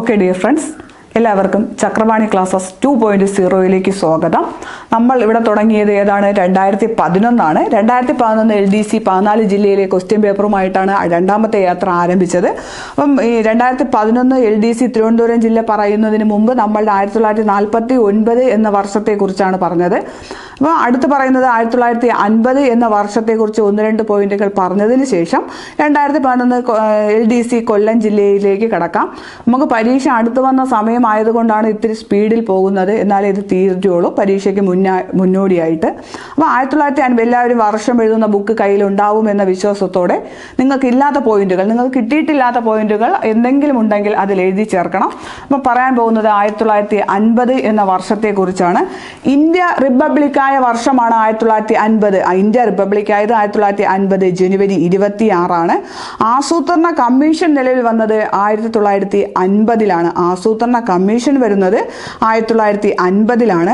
okay dear friends എല്ലാവർക്കും Chakravani classes two point സീറോയിലേക്ക് സ്വാഗതം നമ്മൾ ഇവിടെ തുടങ്ങിയത് ഏതാണ് രണ്ടായിരത്തി പതിനൊന്നാണ് രണ്ടായിരത്തി പതിനൊന്ന് എൽ ഡി സി പതിനാല് ജില്ലയിലെ ക്വസ്റ്റ്യൻ പേപ്പറുമായിട്ടാണ് രണ്ടാമത്തെ യാത്ര ആരംഭിച്ചത് അപ്പം ഈ രണ്ടായിരത്തി പതിനൊന്ന് എൽ ഡി സി തിരുവനന്തപുരം ജില്ല പറയുന്നതിന് മുമ്പ് നമ്മൾ ആയിരത്തി തൊള്ളായിരത്തി നാൽപ്പത്തി ഒൻപത് എന്ന വർഷത്തെക്കുറിച്ചാണ് പറഞ്ഞത് അപ്പോൾ അടുത്ത് പറയുന്നത് ആയിരത്തി തൊള്ളായിരത്തി അൻപത് എന്ന വർഷത്തെക്കുറിച്ച് ഒന്ന് രണ്ട് പോയിന്റുകൾ പറഞ്ഞതിന് ശേഷം രണ്ടായിരത്തി പതിനൊന്ന് എൽ ഡി സി കൊല്ലം ജില്ലയിലേക്ക് കടക്കാം നമുക്ക് പരീക്ഷ അടുത്ത് വന്ന സമയമായതുകൊണ്ടാണ് ഇത്തിരി സ്പീഡിൽ പോകുന്നത് എന്നാലേ ഇത് തീരുള്ളൂ പരീക്ഷയ്ക്ക് മുന്നാ മുന്നോടിയായിട്ട് അപ്പോൾ ആയിരത്തി തൊള്ളായിരത്തി അൻപത് എല്ലാവരും വർഷം എഴുതുന്ന ബുക്ക് കയ്യിലുണ്ടാവും എന്ന വിശ്വാസത്തോടെ നിങ്ങൾക്ക് ഇല്ലാത്ത പോയിന്റുകൾ നിങ്ങൾക്ക് കിട്ടിയിട്ടില്ലാത്ത പോയിന്റുകൾ എന്തെങ്കിലും ഉണ്ടെങ്കിൽ അതിൽ എഴുതി ചേർക്കണം അപ്പോൾ പറയാൻ പോകുന്നത് ആയിരത്തി തൊള്ളായിരത്തി അൻപത് എന്ന വർഷത്തെക്കുറിച്ചാണ് ഇന്ത്യ റിപ്പബ്ലിക്കായ വർഷമാണ് ആയിരത്തി തൊള്ളായിരത്തി അൻപത് ഇന്ത്യ റിപ്പബ്ലിക് ആയത് ആയിരത്തി തൊള്ളായിരത്തി അൻപത് ജനുവരി ഇരുപത്തി ആറാണ് ആസൂത്രണ കമ്മീഷൻ നിലവിൽ വന്നത് ആയിരത്തി തൊള്ളായിരത്തി അൻപതിലാണ് ആസൂത്രണ കമ്മീഷൻ വരുന്നത് ആയിരത്തി തൊള്ളായിരത്തി അൻപതിലാണ്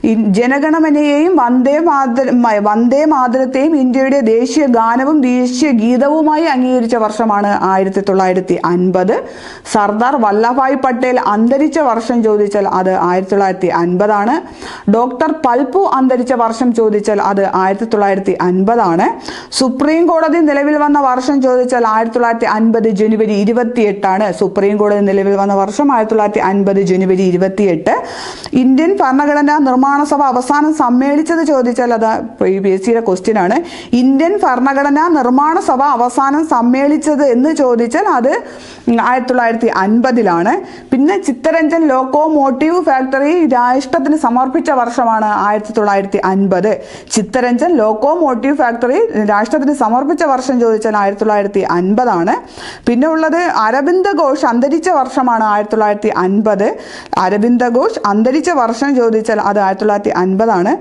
ജനഗണമനയെയും വന്ദേ മാതര മ- വന്ദേ മാതരത്തെയും ഇന്ത്യയുടെ ദേശീയ ഗാനവും ദേശീയ ഗീതവുമായി അംഗീകരിച്ച വർഷമാണ് ആയിരത്തി തൊള്ളായിരത്തി അൻപത് സർദാർ വല്ലഭായ് പട്ടേൽ അന്തരിച്ച വർഷം ചോദിച്ചാൽ അത് ആയിരത്തി തൊള്ളായിരത്തി അൻപതാണ് ഡോക്ടർ പൽപു അന്തരിച്ച വർഷം ചോദിച്ചാൽ അത് ആയിരത്തി തൊള്ളായിരത്തി അൻപതാണ് സുപ്രീം കോടതി നിലവിൽ വന്ന വർഷം ചോദിച്ചാൽ ആയിരത്തി തൊള്ളായിരത്തി അൻപത് ജനുവരി ഇരുപത്തിയെട്ടാണ് സുപ്രീം കോടതി നിലവിൽ വന്ന വർഷം ആയിരത്തി തൊള്ളായിരത്തി അൻപത് ജനുവരി ഇരുപത്തിയെട്ട് ഇന്ത്യൻ ഭരണഘടനാ നിർമ്മാണ സഭ അവസാനം സമ്മേളിച്ചത് ചോദിച്ചാൽ അത് ഈ പി എസ് സിയുടെ ക്വസ്റ്റ്യൻ ആണ് ഇന്ത്യൻ ഭരണഘടനാ നിർമ്മാണ സഭ അവസാനം സമ്മേളിച്ചത് എന്ന് ചോദിച്ചാൽ അത് ആയിരത്തി തൊള്ളായിരത്തി അൻപതിലാണ് പിന്നെ ചിത്തരഞ്ജൻ ലോക്കോമോട്ടീവ് ഫാക്ടറി രാഷ്ട്രത്തിന് സമർപ്പിച്ച വർഷമാണ് ആയിരത്തി തൊള്ളായിരത്തി അൻപത് ചിത്തരഞ്ജൻ ലോക്കോമോട്ടീവ് ഫാക്ടറി രാഷ്ട്രത്തിന് സമർപ്പിച്ച വർഷം ചോദിച്ചാൽ ആയിരത്തി തൊള്ളായിരത്തി അൻപതാണ് പിന്നെ ഉള്ളത് അരവിന്ദ ഘോഷ് അന്തരിച്ച വർഷമാണ് ആയിരത്തി തൊള്ളായിരത്തി അൻപത് അരവിന്ദ ഘോഷ് അന്തരിച്ച വർഷം ചോദിച്ചാൽ അത് ആയിരത്തി തൊള്ളായിരത്തി അൻപതാണ്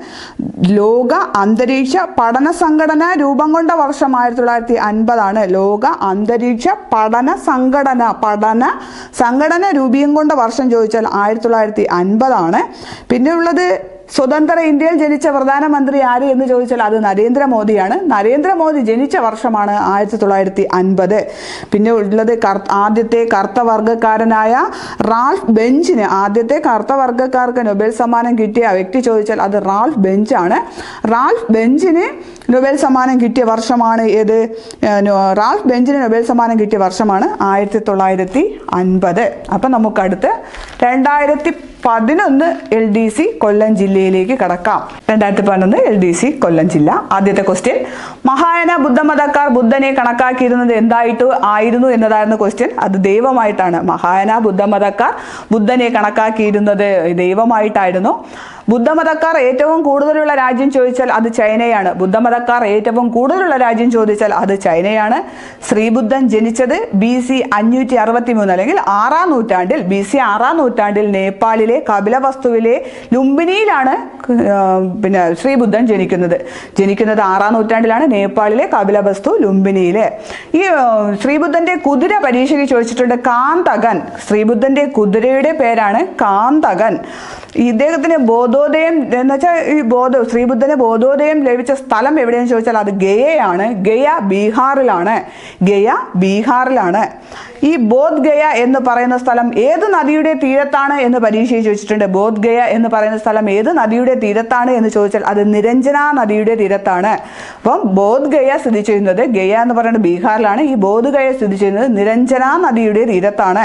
ലോക അന്തരീക്ഷ പഠന സംഘടന രൂപം കൊണ്ട വർഷം ആയിരത്തി തൊള്ളായിരത്തി അൻപതാണ് ലോക അന്തരീക്ഷ പഠന സംഘടന പഠന സംഘടന രൂപീകം കൊണ്ട വർഷം ചോദിച്ചാൽ ആയിരത്തി തൊള്ളായിരത്തി അൻപതാണ് പിന്നെ ഉള്ളത് സ്വതന്ത്ര ഇന്ത്യയിൽ ജനിച്ച പ്രധാനമന്ത്രി ആര് എന്ന് ചോദിച്ചാൽ അത് നരേന്ദ്രമോദിയാണ് നരേന്ദ്രമോദി ജനിച്ച വർഷമാണ് ആയിരത്തി തൊള്ളായിരത്തി അൻപത് പിന്നെ ഉള്ളത് കർ- ആദ്യത്തെ കർത്തവർഗക്കാരനായ റാൾഫ് ബെഞ്ചിന് ആദ്യത്തെ കർത്തവർഗക്കാർക്ക് നൊബേൽ സമ്മാനം കിട്ടിയ വ്യക്തി ചോദിച്ചാൽ അത് റാൾഫ് ബെഞ്ചാണ് റാൾഫ് ബെഞ്ചിന് നൊബേൽ സമ്മാനം കിട്ടിയ വർഷമാണ് ഏത് ഏഹ് നോ- റാൾഫ് ബെഞ്ചിന് നൊബേൽ സമ്മാനം കിട്ടിയ വർഷമാണ് ആയിരത്തി തൊള്ളായിരത്തി അൻപത് അപ്പം നമുക്കടുത്ത് രണ്ടായിരത്തി പതിനൊന്ന് എൽ ഡി സി കൊല്ലം ജില്ലയിലേക്ക് കടക്കാം രണ്ടായിരത്തി പതിനൊന്ന് എൽ ഡി സി കൊല്ലം ജില്ല ആദ്യത്തെ ക്വസ്റ്റ്യൻ മഹായാന ബുദ്ധമതക്കാർ ബുദ്ധനെ കണക്കാക്കിയിരുന്നത് എന്തായിട്ട് ആയിരുന്നു എന്നതായിരുന്നു ക്വസ്റ്റ്യൻ അത് ദൈവമായിട്ടാണ് മഹായാന ബുദ്ധമതക്കാർ ബുദ്ധനെ കണക്കാക്കിയിരുന്നത് ദൈവമായിട്ടായിരുന്നു ബുദ്ധമതക്കാർ ഏറ്റവും കൂടുതലുള്ള രാജ്യം ചോദിച്ചാൽ അത് ചൈനയാണ് ബുദ്ധമതക്കാർ ഏറ്റവും കൂടുതലുള്ള രാജ്യം ചോദിച്ചാൽ അത് ചൈനയാണ് ശ്രീബുദ്ധൻ ജനിച്ചത് ബി സി അഞ്ഞൂറ്റി അറുപത്തി മൂന്ന് അല്ലെങ്കിൽ ആറാം നൂറ്റാണ്ടിൽ ബി സി ആറാം നൂറ്റാണ്ടിൽ നേപ്പാളിലെ കപിലവസ്തുവിലെ ലുംബിനിയിലാണ് ആ, പിന്നെ ശ്രീബുദ്ധൻ ജനിക്കുന്നത് ജനിക്കുന്നത് ആറാം നൂറ്റാണ്ടിലാണ് നേപ്പാളിലെ കപിലവസ്തു ലുംബിനിയിലെ ഈ ആ, ശ്രീബുദ്ധന്റെ കുതിര പരീക്ഷയ്ക്ക് ചോദിച്ചിട്ടുണ്ട് കാന്തകൻ ശ്രീബുദ്ധന്റെ കുതിരയുടെ പേരാണ് കാന്തകൻ ഇദ്ദേഹത്തിന് ബോധോദയം എന്ന് വെച്ചാൽ ഈ ബോധ ശ്രീബുദ്ധന് ബോധോദയം ലഭിച്ച സ്ഥലം എവിടെയെന്ന് ചോദിച്ചാൽ അത് ഗയയാണ് ഗയ ബീഹാറിലാണ് ഗയ ബീഹാറിലാണ് ഈ ബോധ് ഗയ എന്ന് പറയുന്ന സ്ഥലം ഏത് നദിയുടെ തീരത്താണ് എന്ന് പരീക്ഷയിൽ ചോദിച്ചിട്ടുണ്ട് ബോധ് ഗയ എന്ന് പറയുന്ന സ്ഥലം ഏത് നദിയുടെ തീരത്താണ് എന്ന് ചോദിച്ചാൽ അത് നിരഞ്ജന നദിയുടെ തീരത്താണ് അപ്പം ബോധ് ഗയ സ്ഥിതി ചെയ്യുന്നത് ഗയ എന്ന് പറയുന്നത് ബീഹാറിലാണ് ഈ ബോധ് ഗയ സ്ഥിതി ചെയ്യുന്നത് നിരഞ്ജന നദിയുടെ തീരത്താണ്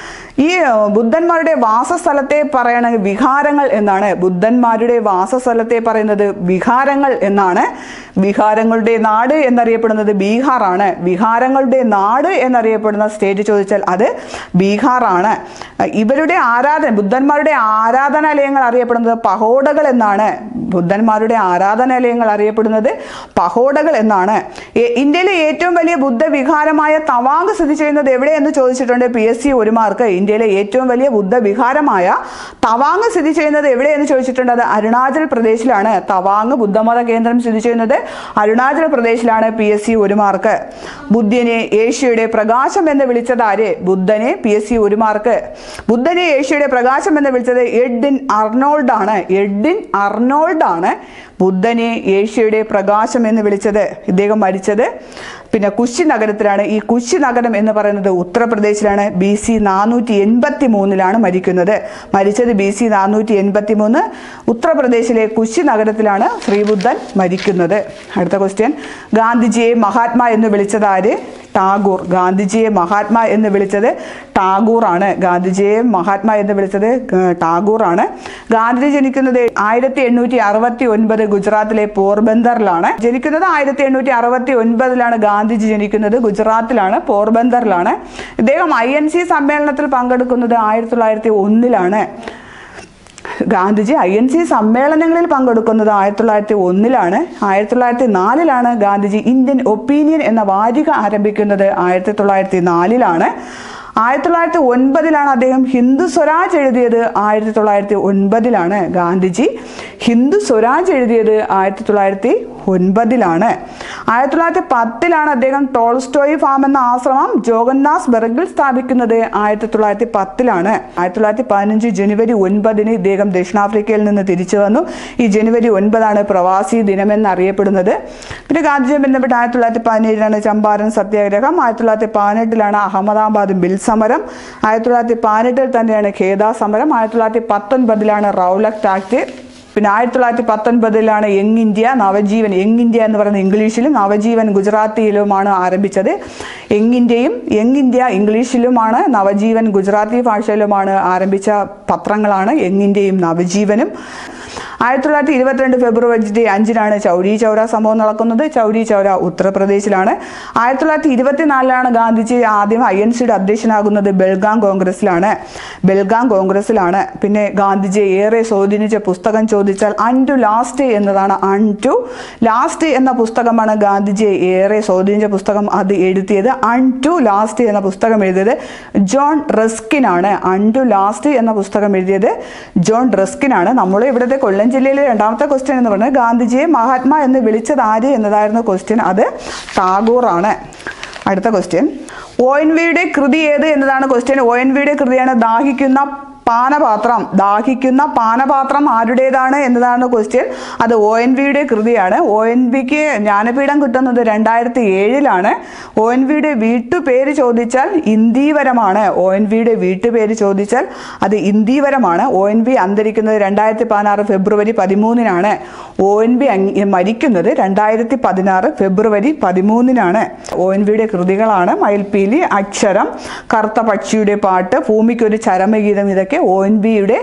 ഈ ഏഹ്, ബുദ്ധന്മാരുടെ വാസസ്ഥലത്തെ പറയണ വിഹാരങ്ങൾ എന്നാണ് ബുദ്ധന്മാരുടെ വാസസ്ഥലത്തെ പറയുന്നത് വിഹാരങ്ങൾ എന്നാണ് വിഹാരങ്ങളുടെ നാട് എന്നറിയപ്പെടുന്നത് ബീഹാറാണ് വിഹാരങ്ങളുടെ നാട് എന്നറിയപ്പെടുന്ന സ്റ്റേറ്റ് ചോദിച്ചാൽ അത് ബീഹാറാണ് ഇവരുടെ ആരാധന ബുദ്ധന്മാരുടെ ആരാധനാലയങ്ങൾ അറിയപ്പെടുന്നത് പഹോഡകൾ എന്നാണ് ബുദ്ധന്മാരുടെ ആരാധനാലയങ്ങൾ അറിയപ്പെടുന്നത് പഹോഡകൾ എന്നാണ് എ- ഇന്ത്യയിലെ ഏറ്റവും വലിയ ബുദ്ധ വിഹാരമായ തവാങ് സ്ഥിതി ചെയ്യുന്നത് എവിടെ എന്ന് ചോദിച്ചിട്ടുണ്ട് പി എസ് സി ഒരു മാർക്ക് ഇന്ത്യയിലെ ഏറ്റവും വലിയ ബുദ്ധ വിഹാരമായ തവാങ് സ്ഥിതി ചെയ്യുന്നത് എവിടെ എന്ന് ചോദിച്ചിട്ടുണ്ട് അത് അരുണാചൽ പ്രദേശിലാണ് തവാങ് ബുദ്ധമത കേന്ദ്രം സ്ഥിതി ചെയ്യുന്നത് അരുണാചൽ പ്രദേശിലാണ് പി എസ് സി ഒരു മാർക്ക് ബുദ്ധനെ ഏഷ്യയുടെ പ്രകാശം എന്ന് വിളിച്ചത് ആര് ബുദ്ധനെ പി എസ് സി ഒരു മാർക്ക് ബുദ്ധനെ ഏഷ്യയുടെ പ്രകാശം എന്ന് വിളിച്ചത് എഡിൻ അർണോൾഡ് ആണ് എഡിൻ അർണോൾഡ് ആണ് ബുദ്ധനെ ഏഷ്യയുടെ പ്രകാശം എന്ന് വിളിച്ചത് ഇദ്ദേഹം മരിച്ചത് പിന്നെ കുശി നഗരത്തിലാണ് ഈ കുശി നഗരം എന്ന് പറയുന്നത് ഉത്തർപ്രദേശിലാണ് ബി സി നാനൂറ്റി എൺപത്തി മൂന്നിലാണ് മരിക്കുന്നത് മരിച്ചത് ബി സി നാനൂറ്റി എൺപത്തി മൂന്ന് ഉത്തർപ്രദേശിലെ കുശി നഗരത്തിലാണ് ശ്രീബുദ്ധൻ മരിക്കുന്നത് അടുത്ത ക്വസ്റ്റ്യൻ ഗാന്ധിജിയെ മഹാത്മാ എന്ന് വിളിച്ചത് ആര് ടാഗോർ ഗാന്ധിജിയെ മഹാത്മാ എന്ന് വിളിച്ചത് ടാഗോർ ആണ് ഗാന്ധിജിയെ മഹാത്മാ എന്ന് വിളിച്ചത് ഏർ, ടാഗോർ ആണ് ഗാന്ധിജി ജനിക്കുന്നത് ആയിരത്തി എണ്ണൂറ്റി അറുപത്തി ഒൻപത് ഗുജറാത്തിലെ പോർബന്ദറിലാണ് ജനിക്കുന്നത് ആയിരത്തി എണ്ണൂറ്റി അറുപത്തി ഒൻപതിലാണ് ഗാന്ധിജി ജനിക്കുന്നത് ഗുജറാത്തിലാണ് പോർബന്ദറിലാണ് ഇദ്ദേഹം ഐ എൻ സി സമ്മേളനത്തിൽ പങ്കെടുക്കുന്നത് ആയിരത്തി തൊള്ളായിരത്തി ഒന്നിലാണ് ഗാന്ധിജി ഐ എൻ സി സമ്മേളനങ്ങളിൽ പങ്കെടുക്കുന്നത് ആയിരത്തി തൊള്ളായിരത്തി ഒന്നിലാണ് ആയിരത്തി തൊള്ളായിരത്തി നാലിലാണ് ഗാന്ധിജി ഇന്ത്യൻ ഒപ്പീനിയൻ എന്ന വാരിക ആരംഭിക്കുന്നത് ആയിരത്തി തൊള്ളായിരത്തി നാലിലാണ് ആയിരത്തി തൊള്ളായിരത്തി ഒൻപതിലാണ് അദ്ദേഹം ഹിന്ദു സ്വരാജ് എഴുതിയത് ആയിരത്തി തൊള്ളായിരത്തി ഒൻപതിലാണ് ഗാന്ധിജി ഹിന്ദു സ്വരാജ് എഴുതിയത് ആയിരത്തി തൊള്ളായിരത്തി ഒൻപതിലാണ് ആയിരത്തി തൊള്ളായിരത്തി പത്തിലാണ് അദ്ദേഹം ടോൾസ്റ്റോയി ഫാം എന്ന ആശ്രമം ജോഗന്നാസ് ബർഗിൽ സ്ഥാപിക്കുന്നത് ആയിരത്തി തൊള്ളായിരത്തി പത്തിലാണ് ആയിരത്തി തൊള്ളായിരത്തി പതിനഞ്ച് ജനുവരി ഒൻപതിന് ഇദ്ദേഹം ദക്ഷിണാഫ്രിക്കയിൽ നിന്ന് തിരിച്ചു വന്നു ഈ ജനുവരി ഒൻപതാണ് പ്രവാസി ദിനമെന്ന് അറിയപ്പെടുന്നത് പിന്നെ ഗാന്ധിജിയെ ബന്ധപ്പെട്ട് ആയിരത്തി തൊള്ളായിരത്തി പതിനേഴിലാണ് ചമ്പാരൻ സത്യാഗ്രഹം ആയിരത്തി തൊള്ളായിരത്തി പതിനെട്ടിലാണ് അഹമ്മദാബാദ് ബിൽ സമരം ആയിരത്തി തൊള്ളായിരത്തി പതിനെട്ടിൽ തന്നെയാണ് ഖേദ സമരം ആയിരത്തി തൊള്ളായിരത്തി പത്തൊൻപതിലാണ് റൗലക്ട് ആക്ട് പിന്നെ ആയിരത്തി തൊള്ളായിരത്തി പത്തൊൻപതിലാണ് Young India Navajivan Young India എന്ന് പറയുന്നത് ഇംഗ്ലീഷിലും നവജീവൻ ഗുജറാത്തിയിലുമാണ് ആരംഭിച്ചത് യങ് ഇന്ത്യയും യങ് ഇന്ത്യ ഇംഗ്ലീഷിലുമാണ് നവജീവൻ ഗുജറാത്തി ഭാഷയിലുമാണ് ആരംഭിച്ച പത്രങ്ങളാണ് യങ് ഇന്ത്യയും നവജീവനും ആയിരത്തി തൊള്ളായിരത്തി ഇരുപത്തിരണ്ട് ഫെബ്രുവരി അഞ്ചിനാണ് ചൗരി ചൗര സംഭവം നടക്കുന്നത് ചൗരി ചൗര ഉത്തർപ്രദേശിലാണ് ആയിരത്തി തൊള്ളായിരത്തി ഇരുപത്തിനാലിലാണ് ഗാന്ധിജി ആദ്യം ഐ എൻ സിയുടെ അധ്യക്ഷനാകുന്നത് ബെൽഗാം കോൺഗ്രസിലാണ് ബെൽഗാം കോൺഗ്രസിലാണ് പിന്നെ ഗാന്ധിജിയെ ഏറെ സ്വാധീനിച്ച പുസ്തകം ചോദിച്ചാൽ അൺ ടു ലാസ്റ്റ് എന്നതാണ് അൺ ടു ലാസ്റ്റ് എന്ന പുസ്തകമാണ് ഗാന്ധിജിയെ ഏറെ സ്വാധീനിച്ച പുസ്തകം അത് എഴുതിയത് അൺ ടു ലാസ്റ്റ് എന്ന പുസ്തകം എഴുതിയത് ജോൺ റസ്കിനാണ് അൺ ടു ലാസ്റ്റ് എന്ന പുസ്തകം എഴുതിയത് ജോൺ റസ്കിനാണ് നമ്മൾ ഇവിടുത്തെ കൊല്ലം ജില്ലയിലെ രണ്ടാമത്തെ ക്വസ്റ്റ്യൻ എന്ന് പറയുന്നത് ഗാന്ധിജിയെ മഹാത്മാ എന്ന് വിളിച്ചത് ആര് എന്നതായിരുന്നു ക്വസ്റ്റ്യൻ അത് ടാഗോർ ആണ് അടുത്ത ക്വസ്റ്റ്യൻ ഒ എൻ വിയുടെ കൃതി ഏത് എന്നതാണ് ക്വസ്റ്റ്യൻ ഒ എൻ വിയുടെ കൃതിയാണ് ദാഹിക്കുന്ന പാനപാത്രം ദാഹിക്കുന്ന പാനപാത്രം ആരുടേതാണ് എന്നതാണ് ക്വസ്റ്റ്യൻ അത് ഒ എൻ വിയുടെ കൃതിയാണ് ഒ എൻ വിക്ക് ജ്ഞാനപീഠം കിട്ടുന്നത് രണ്ടായിരത്തി ഏഴിലാണ് ഒ എൻ വിയുടെ വീട്ടുപേര് ചോദിച്ചാൽ ഇന്ദീവരമാണ് ഒ എൻ വിയുടെ വീട്ടുപേര് ചോദിച്ചാൽ അത് ഇന്ദീവരമാണ് ഒ എൻ വി അന്തരിക്കുന്നത് രണ്ടായിരത്തി പതിനാറ് ഫെബ്രുവരി പതിമൂന്നിനാണ് ഒ എൻ വി മരിക്കുന്നത് രണ്ടായിരത്തി പതിനാറ് ഫെബ്രുവരി പതിമൂന്നിനാണ് ഒ എൻ വിയുടെ കൃതികളാണ് മയിൽപ്പീലി അക്ഷരം കറുത്ത പക്ഷിയുടെ പാട്ട് ഭൂമിക്കൊരു ചരമഗീതം ഇതൊക്കെ ഒ എൻ വിയുടെ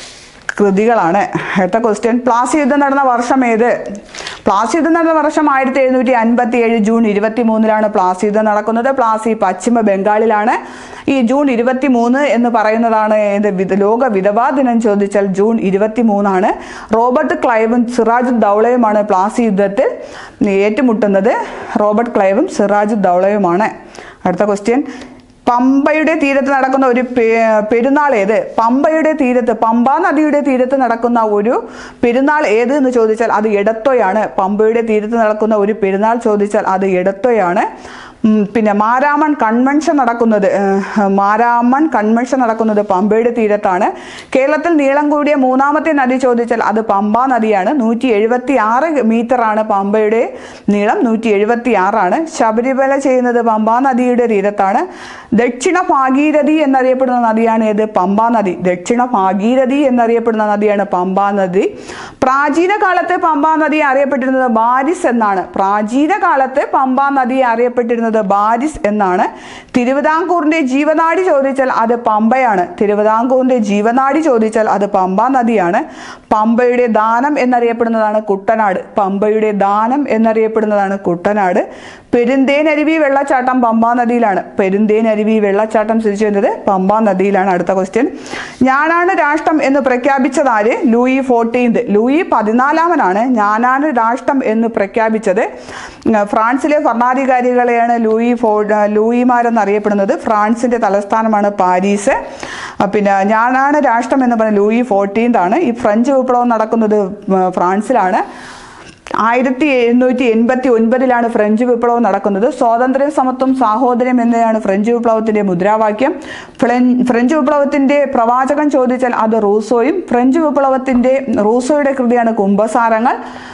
കൃതികളാണ് അടുത്ത ക്വസ്റ്റ്യൻ പ്ലാസി യുദ്ധം നടന്ന വർഷം ഏത് പ്ലാസി യുദ്ധം നടന്ന വർഷം ആയിരത്തി എഴുന്നൂറ്റി അൻപത്തി ഏഴ് ജൂൺ ഇരുപത്തി മൂന്നിലാണ് പ്ലാസി യുദ്ധം നടക്കുന്നത് പ്ലാസി പശ്ചിമ ബംഗാളിലാണ് ഈ ജൂൺ ഇരുപത്തി മൂന്ന് എന്ന് പറയുന്നതാണ് ഏത് വിധ- ലോക വിധവാ ദിനം ചോദിച്ചാൽ ജൂൺ ഇരുപത്തി മൂന്നാണ് റോബർട്ട് ക്ലൈവും സിറാജ് ദൗളയുമാണ് പ്ലാസി യുദ്ധത്തിൽ ഏറ്റുമുട്ടുന്നത് റോബർട്ട് ക്ലൈവും സിറാജ് ദൗളയുമാണ് അടുത്ത ക്വസ്റ്റ്യൻ പമ്പയുടെ തീരത്ത് നടക്കുന്ന ഒരു പെ- പെരുന്നാൾ ഏത് പമ്പയുടെ തീരത്ത് പമ്പ നദിയുടെ തീരത്ത് നടക്കുന്ന ഒരു പെരുന്നാൾ ഏത് എന്ന് ചോദിച്ചാൽ അത് എടത്വയാണ് പമ്പയുടെ തീരത്ത് നടക്കുന്ന ഒരു പെരുന്നാൾ ചോദിച്ചാൽ അത് എടത്വയാണ് ഉം, പിന്നെ മാരാമൺ കൺവെൻഷൻ നടക്കുന്നത് ഏഹ്, മാരാമൺ കൺവെൻഷൻ നടക്കുന്നത് പമ്പയുടെ തീരത്താണ് കേരളത്തിൽ നീളം കൂടിയ മൂന്നാമത്തെ നദി ചോദിച്ചാൽ അത് പമ്പ നദിയാണ് നൂറ്റി എഴുപത്തി ആറ് മീറ്ററാണ് പമ്പയുടെ നീളം നൂറ്റി എഴുപത്തി ആറാണ് ശബരിമല ചെയ്യുന്നത് പമ്പാ നദിയുടെ തീരത്താണ് ദക്ഷിണ ഭാഗീരഥി എന്നറിയപ്പെടുന്ന നദിയാണ് ഏത് പമ്പാ നദി ദക്ഷിണ ഭാഗീരഥി എന്നറിയപ്പെടുന്ന നദിയാണ് പമ്പാ നദി പ്രാചീന കാലത്ത് പമ്പാ നദി അറിയപ്പെട്ടിരുന്നത് ബാരിസ് എന്നാണ് പ്രാചീന കാലത്ത് പമ്പാ നദി അറിയപ്പെട്ടിരുന്നത് ബാരിസ് എന്നാണ് തിരുവിതാംകൂറിന്റെ ജീവനാടി ചോദിച്ചാൽ അത് പമ്പയാണ് തിരുവിതാംകൂറിന്റെ ജീവനാടി ചോദിച്ചാൽ അത് പമ്പാ നദിയാണ് പമ്പയുടെ ദാനം എന്നറിയപ്പെടുന്നതാണ് കുട്ടനാട് പമ്പയുടെ ദാനം എന്നറിയപ്പെടുന്നതാണ് കുട്ടനാട് പെരുന്തേനരുവി വെള്ളച്ചാട്ടം പമ്പാ നദിയിലാണ് പെരുന്തേനരുവി വെള്ളച്ചാട്ടം സ്ഥിതി ചെയ്യുന്നത് പമ്പാ നദിയിലാണ് അടുത്ത ക്വസ്റ്റ്യൻ ഞാനാണ് രാഷ്ട്രം എന്ന് പ്രഖ്യാപിച്ചത് ആര് ലൂയി ഫോർട്ടീൻത് ലൂയി പതിനാലാമനാണ് ഞാനാണ് രാഷ്ട്രം എന്ന് പ്രഖ്യാപിച്ചത് ഉം, ഫ്രാൻസിലെ ഭരണാധികാരികളെയാണ് ലൂയി ഫോ ലൂയിമാരെന്നറിയപ്പെടുന്നത് ഫ്രാൻസിന്റെ തലസ്ഥാനമാണ് പാരീസ് ആ, പിന്നെ ഞാനാണ് രാഷ്ട്രം എന്ന് പറയുന്നത് ലൂയി ഫോർട്ടീൻത് ആണ് ഈ ഫ്രഞ്ച് വിപ്ലവം നടക്കുന്നത് ഉം, ഫ്രാൻസിലാണ് ആയിരത്തി എഴുന്നൂറ്റി എൺപത്തി ഒൻപതിലാണ് ഫ്രഞ്ച് വിപ്ലവം നടക്കുന്നത് സ്വാതന്ത്ര്യം സമത്വം സാഹോദര്യം എന്നതാണ് ഫ്രഞ്ച് വിപ്ലവത്തിന്റെ മുദ്രാവാക്യം ഫ്ലൻ- ഫ്രഞ്ച് വിപ്ലവത്തിന്റെ പ്രവാചകൻ ചോദിച്ചാൽ അത് റൂസോയും ഫ്രഞ്ച് വിപ്ലവത്തിന്റെ റൂസോയുടെ കൃതിയാണ് കുംഭസാരങ്ങൾ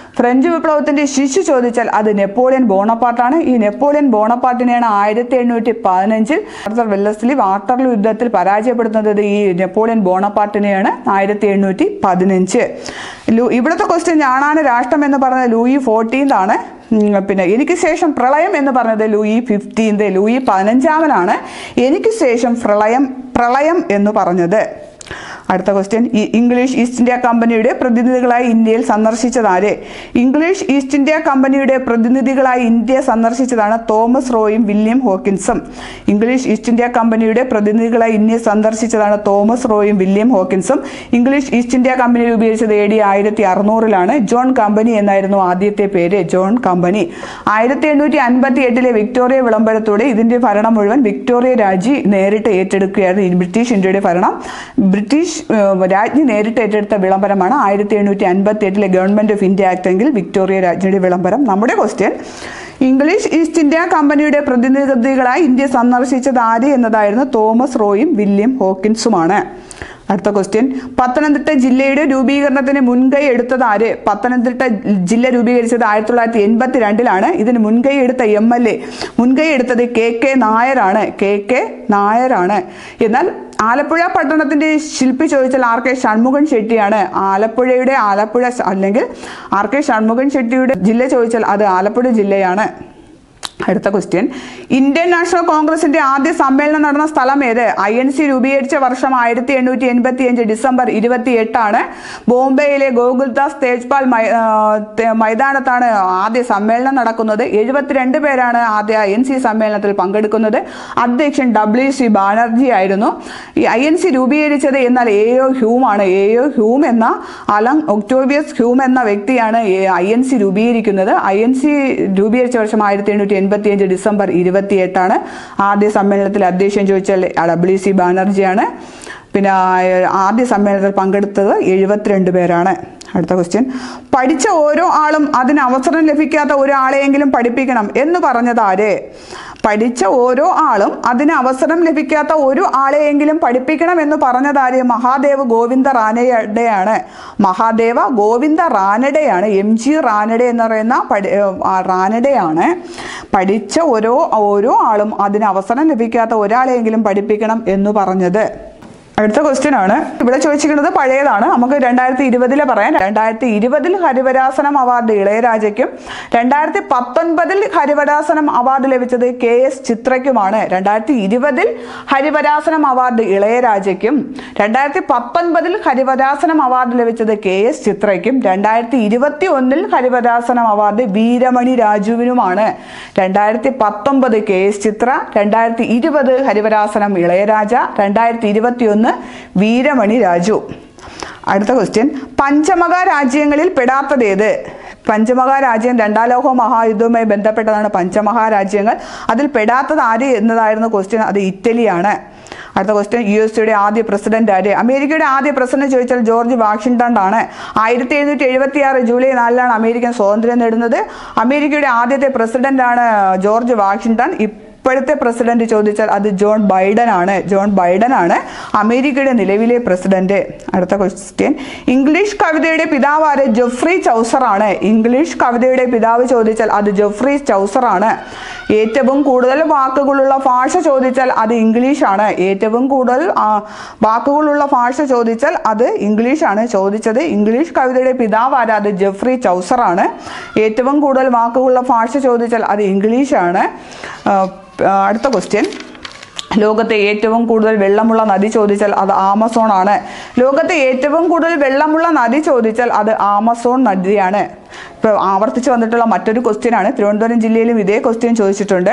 ഫ്രഞ്ച് വിപ്ലവത്തിന്റെ ശിശു ചോദിച്ചാൽ അത് നെപ്പോളിയൻ ബോണപ്പാർട്ടാണ് ഈ നെപ്പോളിയൻ ബോണപ്പാർട്ടിനെയാണ് ആയിരത്തി എണ്ണൂറ്റി പതിനഞ്ചിൽ ആർത്തർ വെല്ലസ്ലി വാട്ടർലൂ യുദ്ധത്തിൽ പരാജയപ്പെടുത്തുന്നത് ഈ നെപ്പോളിയൻ ബോണപ്പാർട്ടിനെയാണ് ആയിരത്തി എണ്ണൂറ്റി പതിനഞ്ച് ലൂ- ഇവിടുത്തെ ക്വസ്റ്റ്യൻ ഞാനാണ് രാഷ്ട്രം എന്ന് പറഞ്ഞത് ലൂയി ഫോർട്ടീൻത് ആണ് ഉം, പിന്നെ എനിക്ക് ശേഷം പ്രളയം എന്ന് പറഞ്ഞത് ലൂയി ഫിഫ്റ്റീൻത് ലൂയി പതിനഞ്ചാമനാണ് എനിക്ക് ശേഷം പ്രളയം പ്രളയം എന്ന് പറഞ്ഞത് അടുത്ത ക്വസ്റ്റ്യൻ ഈ ഇംഗ്ലീഷ് ഈസ്റ്റ് ഇന്ത്യ കമ്പനിയുടെ പ്രതിനിധികളായി ഇന്ത്യയിൽ സന്ദർശിച്ചതാര് ഇംഗ്ലീഷ് ഈസ്റ്റ് ഇന്ത്യ കമ്പനിയുടെ പ്രതിനിധികളായി ഇന്ത്യ സന്ദർശിച്ചതാണ് തോമസ് റോയും വില്യം ഹോക്കിൻസും ഇംഗ്ലീഷ് ഈസ്റ്റ് ഇന്ത്യ കമ്പനിയുടെ പ്രതിനിധികളായി ഇന്ത്യ സന്ദർശിച്ചതാണ് തോമസ് റോയും വില്യം ഹോക്കിൻസും ഇംഗ്ലീഷ് ഈസ്റ്റ് ഇന്ത്യ കമ്പനി രൂപീകരിച്ചത് എ ഡി ആയിരത്തി അറുന്നൂറിലാണ് ജോൺ കമ്പനി എന്നായിരുന്നു ആദ്യത്തെ പേര് ജോൺ കമ്പനി ആയിരത്തി എണ്ണൂറ്റി അൻപത്തി എട്ടിലെ വിക്ടോറിയ വിളംബരത്തോടെ ഇതിന്റെ ഭരണം മുഴുവൻ വിക്ടോറിയ രാജി നേരിട്ട് ഏറ്റെടുക്കുകയായിരുന്നു ഈ ബ്രിട്ടീഷ് ഇന്ത്യയുടെ ഭരണം ബ്രിട്ടീഷ് ഏഹ്, രാജ്ഞി നേരിട്ട് ഏറ്റെടുത്ത വിളംബരമാണ് ആയിരത്തി എണ്ണൂറ്റി അൻപത്തി എട്ടിലെ ഗവൺമെന്റ് ഓഫ് ഇന്ത്യ ആക്ട് എങ്കിൽ വിക്ടോറിയ രാജ്ഞിയുടെ വിളംബരം നമ്മുടെ ക്വസ്റ്റ്യൻ ഇംഗ്ലീഷ് ഈസ്റ്റ് ഇന്ത്യ കമ്പനിയുടെ പ്രതിനിധികളായി ഇന്ത്യ സന്ദർശിച്ചത് ആര് എന്നതായിരുന്നു തോമസ് റോയും വില്യം ഹോക്കിൻസുമാണ് അടുത്ത ക്വസ്റ്റ്യൻ പത്തനംതിട്ട ജില്ലയുടെ രൂപീകരണത്തിന് മുൻകൈ എടുത്തത് ആര് പത്തനംതിട്ട ജില്ല രൂപീകരിച്ചത് ആയിരത്തി തൊള്ളായിരത്തി എൺപത്തി രണ്ടിലാണ് ഇതിന് മുൻകൈ എടുത്ത എം എൽ എ മുൻകൈ എടുത്തത് കെ കെ നായരാണ് കെ കെ നായരാണ് എന്നാൽ ആലപ്പുഴ പട്ടണത്തിന്റെ ശില്പി ചോദിച്ചാൽ ആർ കെ ഷൺമുഖൻ ഷെട്ടിയാണ് ആലപ്പുഴയുടെ ആലപ്പുഴ സ- അല്ലെങ്കിൽ ആർ കെ ഷൺമുഖൻ ഷെട്ടിയുടെ ജില്ല ചോദിച്ചാൽ അത് ആലപ്പുഴ ജില്ലയാണ് അടുത്ത ക്വസ്റ്റ്യൻ ഇന്ത്യൻ നാഷണൽ കോൺഗ്രസിന്റെ ആദ്യ സമ്മേളനം നടന്ന സ്ഥലം ഏത് ഐ എൻ സി രൂപീകരിച്ച വർഷം ആയിരത്തി എണ്ണൂറ്റി എൺപത്തി അഞ്ച് ഡിസംബർ ഇരുപത്തി എട്ടാണ് ബോംബെയിലെ ഗോകുൽദാസ് തേജ്പാൽ മൈ- ആ, തെ- മൈതാനത്താണ് ആദ്യ സമ്മേളനം നടക്കുന്നത് എഴുപത്തിരണ്ട് പേരാണ് ആദ്യ ഐ എൻ സി സമ്മേളനത്തിൽ പങ്കെടുക്കുന്നത് അധ്യക്ഷൻ ഡബ്ല്യു സി ബാനർജി ആയിരുന്നു ഈ ഐ എൻ സി രൂപീകരിച്ചത് എന്നാൽ എ ഒ ഹ്യൂം ആണ് എ ഒ ഹ്യൂം എന്ന അലങ് ഒക്ടോബിയസ് ഹ്യൂം എന്ന വ്യക്തിയാണ് ഐ എൻ സി രൂപീകരിക്കുന്നത് ഐ എൻ സി രൂപീകരിച്ച വർഷം ആയിരത്തി എണ്ണൂറ്റി എൺപത്തി അഞ്ച് ഡിസംബർ ഇരുപത്തി എട്ടാണ് ആദ്യ സമ്മേളനത്തിൽ അധ്യക്ഷൻ ചോദിച്ചാൽ ഡബ്ല്യു സി ബാനർജിയാണ് പിന്നെ ആ- ആദ്യ സമ്മേളനത്തിൽ പങ്കെടുത്തത് എഴുപത്തിരണ്ട് പേരാണ് അടുത്ത ക്വസ്റ്റ്യൻ പഠിച്ച ഓരോ ആളും അതിന് അവസരം ലഭിക്കാത്ത ഒരാളെയെങ്കിലും പഠിപ്പിക്കണം എന്ന് പറഞ്ഞത് ആര് പഠിച്ച ഓരോ ആളും അതിന് അവസരം ലഭിക്കാത്ത ഒരു ആളെയെങ്കിലും പഠിപ്പിക്കണം എന്ന് പറഞ്ഞത് ആര് മഹാദേവ് ഗോവിന്ദ റാനയുടെയാണ് മഹാദേവ ഗോവിന്ദ റാനഡെയാണ് എം ജി റാനഡെ എന്ന് പറയുന്ന പഠി ആ, റാനഡെയാണ് പഠിച്ച ഓരോ ഓരോ ആളും അതിന് അവസരം ലഭിക്കാത്ത ഒരാളെയെങ്കിലും പഠിപ്പിക്കണം എന്ന് പറഞ്ഞത് അടുത്ത ക്വസ്റ്റ്യൻ ആണ് ഇവിടെ ചോദിച്ചിരിക്കുന്നത് പഴയതാണ് നമുക്ക് രണ്ടായിരത്തി ഇരുപതിലെ പറയാം രണ്ടായിരത്തി ഇരുപതിൽ ഹരിവരാസനം അവാർഡ് ഇളയരാജയ്ക്കും രണ്ടായിരത്തി പത്തൊൻപതിൽ ഹരിവരാസനം അവാർഡ് ലഭിച്ചത് കെ എസ് ചിത്രയ്ക്കുമാണ് രണ്ടായിരത്തി ഇരുപതിൽ ഹരിവരാസനം അവാർഡ് ഇളയരാജയ്ക്കും രണ്ടായിരത്തി പത്തൊൻപതിൽ ഹരിവരാസനം അവാർഡ് ലഭിച്ചത് കെ എസ് ചിത്രയ്ക്കും രണ്ടായിരത്തി ഇരുപത്തി ഒന്നിൽ ഹരിവരാസനം അവാർഡ് വീരമണി രാജുവിനുമാണ് രണ്ടായിരത്തി പത്തൊമ്പത് കെ എസ് ചിത്ര രണ്ടായിരത്തി ഇരുപത് ഹരിവരാസനം ഇളയരാജ രണ്ടായിരത്തി ഇരുപത്തി ഒന്ന് വീരമണി രാജു അടുത്ത ക്വസ്റ്റ്യൻ പഞ്ചമക രാജ്യങ്ങളിൽ പെടാത്തതേത് പഞ്ചമഹാ രാജ്യം രണ്ടാം ലോക മഹായുദ്ധവുമായി ബന്ധപ്പെട്ടതാണ് പഞ്ചമഹാരാജ്യങ്ങൾ അതിൽ പെടാത്തത് ആര് എന്നതായിരുന്നു ക്വസ്റ്റ്യൻ അത് ഇറ്റലിയാണ് അടുത്ത ക്വസ്റ്റ്യൻ യു എസ് സിയുടെ ആദ്യ പ്രസിഡന്റ് ആര് അമേരിക്കയുടെ ആദ്യ പ്രസിഡന്റ് ചോദിച്ചാൽ ജോർജ് വാഷിംഗ്ടൺ ആണ് ആയിരത്തി എഴുന്നൂറ്റി എഴുപത്തി ആറ് ജൂലൈ നാലിലാണ് അമേരിക്കൻ സ്വാതന്ത്ര്യം നേടുന്നത് അമേരിക്കയുടെ ആദ്യത്തെ പ്രസിഡന്റ് ആണ് ജോർജ് വാഷിംഗ്ടൺ ഇപ്പോഴത്തെ പ്രസിഡന്റ് ചോദിച്ചാൽ അത് ജോൺ ബൈഡൻ ആണ് ജോൺ ബൈഡൻ ആണ് അമേരിക്കയുടെ നിലവിലെ പ്രസിഡന്റ് അടുത്ത ക്വസ്റ്റ്യൻ ഇംഗ്ലീഷ് കവിതയുടെ പിതാവ് ആര് ജെഫ്രി ചൗസർ ആണ് ഇംഗ്ലീഷ് കവിതയുടെ പിതാവ് ചോദിച്ചാൽ അത് ജെഫ്രി ചൗസർ ആണ് ഏറ്റവും കൂടുതൽ വാക്കുകളുള്ള ഭാഷ ചോദിച്ചാൽ അത് ഇംഗ്ലീഷ് ആണ് ഏറ്റവും കൂടുതൽ ആ, വാക്കുകളുള്ള ഭാഷ ചോദിച്ചാൽ അത് ഇംഗ്ലീഷ് ആണ് ചോദിച്ചത് ഇംഗ്ലീഷ് കവിതയുടെ പിതാവ് ആരാ അത് ജെഫ്രി ചൗസർ ആണ് ഏറ്റവും കൂടുതൽ വാക്കുകളുള്ള ഭാഷ ചോദിച്ചാൽ അത് ഇംഗ്ലീഷ് ആണ് ആ, ആ, അടുത്ത ക്വസ്റ്റ്യൻ ലോകത്തെ ഏറ്റവും കൂടുതൽ വെള്ളമുള്ള നദി ചോദിച്ചാൽ അത് ആമസോൺ ആണ് ലോകത്തെ ഏറ്റവും കൂടുതൽ വെള്ളമുള്ള നദി ചോദിച്ചാൽ അത് ആമസോൺ നദിയാണ് ഇപ്പോൾ ആവർത്തിച്ച് വന്നിട്ടുള്ള മറ്റൊരു ക്വസ്റ്റ്യൻ ആണ് തിരുവനന്തപുരം ജില്ലയിലും ഇതേ ക്വസ്റ്റ്യൻ ചോദിച്ചിട്ടുണ്ട്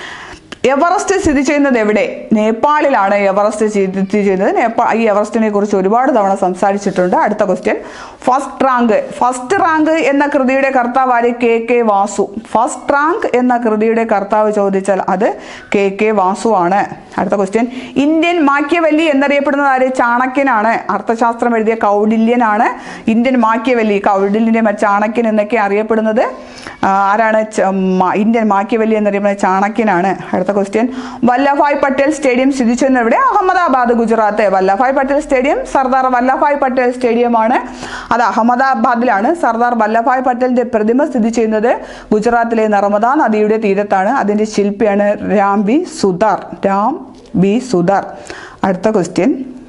എവറസ്റ്റ് സ്ഥിതി ചെയ്യുന്നത് എവിടെ നേപ്പാളിലാണ് എവറസ്റ്റ് സ്ഥിതി ചെയ്യുന്നത് നേപ്പാൾ ഈ എവറസ്റ്റിനെ കുറിച്ച് ഒരുപാട് തവണ സംസാരിച്ചിട്ടുണ്ട് അടുത്ത question first rank first rank എന്ന കൃതിയുടെ കർത്താവ് ആര് K K Vasu first rank എന്ന കൃതിയുടെ കർത്താവ് ചോദിച്ചാൽ അത് കെ കെ വാസു ആണ് അടുത്ത ക്വസ്റ്റ്യൻ ഇന്ത്യൻ മാക്യവല്ലി എന്നറിയപ്പെടുന്നത് ആര് ചാണക്യനാണ് അർത്ഥശാസ്ത്രം എഴുതിയ കൗഡില്യനാണ് ഇന്ത്യൻ മാക്യവല്ലി കൗഡില്യന്റെ മ- ചാണക്യൻ എന്നൊക്കെ അറിയപ്പെടുന്നത് ആ, ആരാണ് ച- മ- ഇന്ത്യൻ മാക്യവല്ലി എന്നറിയപ്പെടുന്നത് ചാണക്യനാണ് അടുത്ത ക്വസ്റ്റ്യൻ വല്ലഭായ് പട്ടേൽ സ്റ്റേഡിയം സ്ഥിതി ചെയ്യുന്നത് എവിടെ അഹമ്മദാബാദ് ഗുജറാത്ത് വല്ലഭായ് പട്ടേൽ സ്റ്റേഡിയം സർദാർ വല്ലഭായ് പട്ടേൽ സ്റ്റേഡിയമാണ് അത് അഹമ്മദാബാദിലാണ് സർദാർ വല്ലഭായ് പട്ടേലിന്റെ പ്രതിമ സ്ഥിതി ചെയ്യുന്നത് ഗുജറാത്തിലെ നർമ്മദ നദിയുടെ തീരത്താണ് അതിന്റെ ശില്പിയാണ് രാം ബി സുധാർ രാം ബി സുധാർ അടുത്ത ക്വസ്റ്റ്യൻ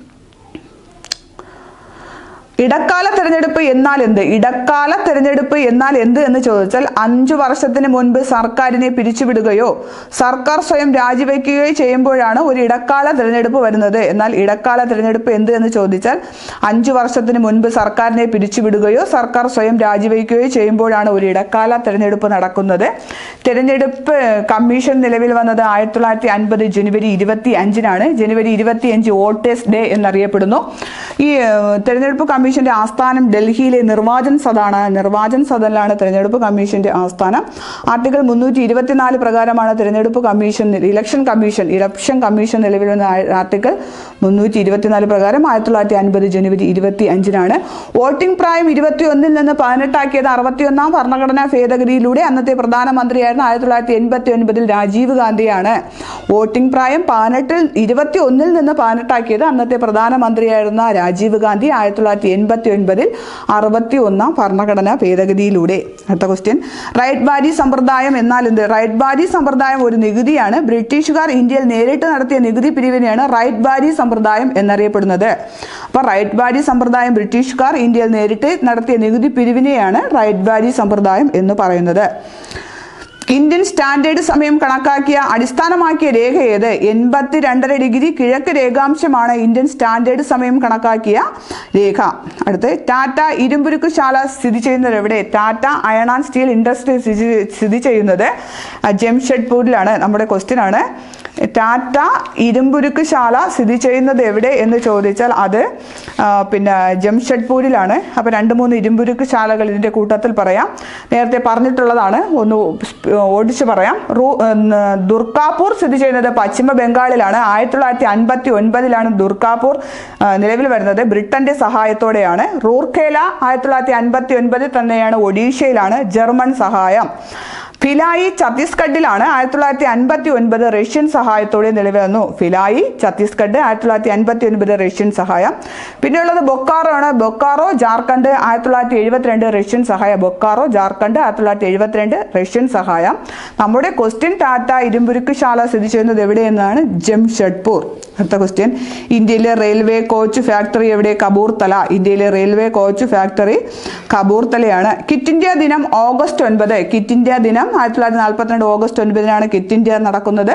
ഇടക്കാല തെരഞ്ഞെടുപ്പ് എന്നാൽ എന്ത് ഇടക്കാല തെരഞ്ഞെടുപ്പ് എന്നാൽ എന്ത് എന്ന് ചോദിച്ചാൽ അഞ്ചു വർഷത്തിന് മുൻപ് സർക്കാരിനെ പിരിച്ചുവിടുകയോ സർക്കാർ സ്വയം രാജിവെക്കുകയോ ചെയ്യുമ്പോഴാണ് ഒരു ഇടക്കാല തെരഞ്ഞെടുപ്പ് വരുന്നത് എന്നാൽ ഇടക്കാല തെരഞ്ഞെടുപ്പ് എന്ത് എന്ന് ചോദിച്ചാൽ അഞ്ചു വർഷത്തിന് മുൻപ് സർക്കാരിനെ പിരിച്ചുവിടുകയോ സർക്കാർ സ്വയം രാജിവെക്കുകയോ ചെയ്യുമ്പോഴാണ് ഒരു ഇടക്കാല തെരഞ്ഞെടുപ്പ് നടക്കുന്നത് തെരഞ്ഞെടുപ്പ് കമ്മീഷൻ നിലവിൽ വന്നത് ആയിരത്തി തൊള്ളായിരത്തി അൻപത് ജനുവരി ഇരുപത്തി അഞ്ചിനാണ് ജനുവരി ഇരുപത്തി അഞ്ച് വോട്ടേഴ്സ് ഡേ എന്നറിയപ്പെടുന്നു ഈ ഏഹ്, തെരഞ്ഞെടുപ്പ് കമ്മീഷന്റെ ആസ്ഥാനം ഡൽഹിയിലെ നിർവാചൻ സദാണ് നിർവാചൻ സദനിലാണ് തെരഞ്ഞെടുപ്പ് കമ്മീഷന്റെ ആസ്ഥാനം ആർട്ടിക്കിൾ മുന്നൂറ്റി ഇരുപത്തിനാല് പ്രകാരമാണ് തെരഞ്ഞെടുപ്പ് commission election commission election commission നിലവിൽ വന്ന ആ- ആർട്ടിക്കിൾ മുന്നൂറ്റി ഇരുപത്തിനാല് പ്രകാരം ആയിരത്തി തൊള്ളായിരത്തി അൻപത് ജനുവരി ഇരുപത്തി അഞ്ചിനാണ് വോട്ടിംഗ് പ്രായം ഇരുപത്തി ഒന്നിൽ നിന്ന് പതിനെട്ടാക്കിയത് അറുപത്തിയൊന്നാം ഭരണഘടനാ ഭേദഗതിയിലൂടെ അന്നത്തെ പ്രധാനമന്ത്രിയായിരുന്ന ആയിരത്തി തൊള്ളായിരത്തി എൺപത്തി ഒൻപതിൽ രാജീവ് ഗാന്ധിയാണ് വോട്ടിംഗ് പ്രായം പതിനെട്ടിൽ ഇരുപത്തി ഒന്നിൽ നിന്ന് പതിനെട്ടാക്കിയത് അന്നത്തെ പ്രധാനമന്ത്രിയായിരുന്ന രാജീവ് ഗാന്ധി ആയിരത്തി തൊള്ളായിരത്തി എൺപത്തി ഒൻപതിൽ അറുപത്തി ഒന്നാം ഭരണഘടനാ ഭേദഗതിയിലൂടെ അടുത്ത ക്വസ്റ്റ്യൻ റൈറ്റ് ബാരി സമ്പ്രദായം എന്നാൽ എന്ത് റൈറ്റ് ബാരി സമ്പ്രദായം ഒരു നികുതിയാണ് ബ്രിട്ടീഷുകാർ ഇന്ത്യയിൽ നേരിട്ട് നടത്തിയ നികുതി പിരിവിനെയാണ് റൈറ്റ് ബാരി സമ്പ്രദായം എന്നറിയപ്പെടുന്നത് അപ്പൊ റൈറ്റ് ബാരി സമ്പ്രദായം ബ്രിട്ടീഷുകാർ ഇന്ത്യയിൽ നേരിട്ട് നടത്തിയ നികുതി പിരിവിനെയാണ് റൈറ്റ് ബാരി സമ്പ്രദായം എന്ന് പറയുന്നത് ഇന്ത്യൻ സ്റ്റാൻഡേർഡ് സമയം കണക്കാക്കിയ അടിസ്ഥാനമാക്കിയ രേഖ ഏത് എൺപത്തി രണ്ടര ഡിഗ്രി കിഴക്ക് രേഖാംശമാണ് ഇന്ത്യൻ സ്റ്റാൻഡേർഡ് സമയം കണക്കാക്കിയ രേഖ അടുത്ത് ടാറ്റ ഇരുമ്പുരുക്ക് ശാല സ്ഥിതി ചെയ്യുന്നത് എവിടെ Tata iron and steel industry സ്ഥിതി- സ്ഥിതി ചെയ്യുന്നത് ആ, ജംഷഡ്പൂരിലാണ് നമ്മുടെ ക്വസ്റ്റ്യൻ ആണ് ടാറ്റ ഇരുമ്പുരുക്ക് ശാല സ്ഥിതി ചെയ്യുന്നത് എവിടെ എന്ന് ചോദിച്ചാൽ അത് ആ, പിന്നെ ജംഷഡ്പൂരിലാണ് അപ്പോൾ രണ്ട് മൂന്ന് ഇരുമ്പുരുക്ക് ശാലകൾ ഇതിൻ്റെ കൂട്ടത്തിൽ പറയാം നേരത്തെ പറഞ്ഞിട്ടുള്ളതാണ് ഒന്ന് സ്പ- ഓടിച്ച് പറയാം റൂ ഉം, ദുർഗാപൂർ സ്ഥിതി ചെയ്യുന്നത് പശ്ചിമ ബംഗാളിലാണ് ആയിരത്തി തൊള്ളായിരത്തി അൻപത്തി ഒൻപതിലാണ് ദുർഗാപൂർ ആ, നിലവിൽ വരുന്നത് ബ്രിട്ടന്റെ സഹായത്തോടെയാണ് റൂർഖേല ആയിരത്തി തൊള്ളായിരത്തി അൻപത്തി ഒൻപതിൽ തന്നെയാണ് ഒഡീഷയിലാണ് ജർമ്മൻ സഹായം ഫിലായി ഛത്തീസ്ഗഡിലാണ് ആയിരത്തി തൊള്ളായിരത്തി അൻപത്തി ഒൻപത് റഷ്യൻ സഹായത്തോടെ നിലവിൽ വന്നു ഫിലായി ഛത്തീസ്ഗഡ് ആയിരത്തി തൊള്ളായിരത്തി അൻപത്തി ഒൻപത് റഷ്യൻ സഹായം പിന്നെയുള്ളത് ബൊക്കാറോ ആണ് ബൊക്കാറോ ജാർഖണ്ഡ് ആയിരത്തി തൊള്ളായിരത്തി എഴുപത്തിരണ്ട് റഷ്യൻ സഹായം ബൊക്കാറോ ജാർഖണ്ഡ് ആയിരത്തി തൊള്ളായിരത്തി എഴുപത്തിരണ്ട് റഷ്യൻ സഹായം നമ്മുടെ ക്വസ്റ്റ്യൻ ടാറ്റ ഇരുമ്പുരുക്ക് ശാല സ്ഥിതി ചെയ്യുന്നത് എവിടെയെന്നാണ് ജംഷഡ്പൂർ അടുത്ത ക്വസ്റ്റ്യൻ ഇന്ത്യയിലെ റെയിൽവേ കോച്ച് ഫാക്ടറി എവിടെ കബൂർത്തല ഇന്ത്യയിലെ റെയിൽവേ കോച്ച് ഫാക്ടറി കബൂർത്തലയാണ് കിറ്റ് ഇന്ത്യ ദിനം ഓഗസ്റ്റ് ഒൻപത് കിറ്റ് ഇന്ത്യ ദിനം ആയിരത്തി തൊള്ളായിരത്തി നാൽപ്പത്തിരണ്ട് ഓഗസ്റ്റ് ഒൻപതിനാണ് കിറ്റ് ഇന്ത്യ നടക്കുന്നത്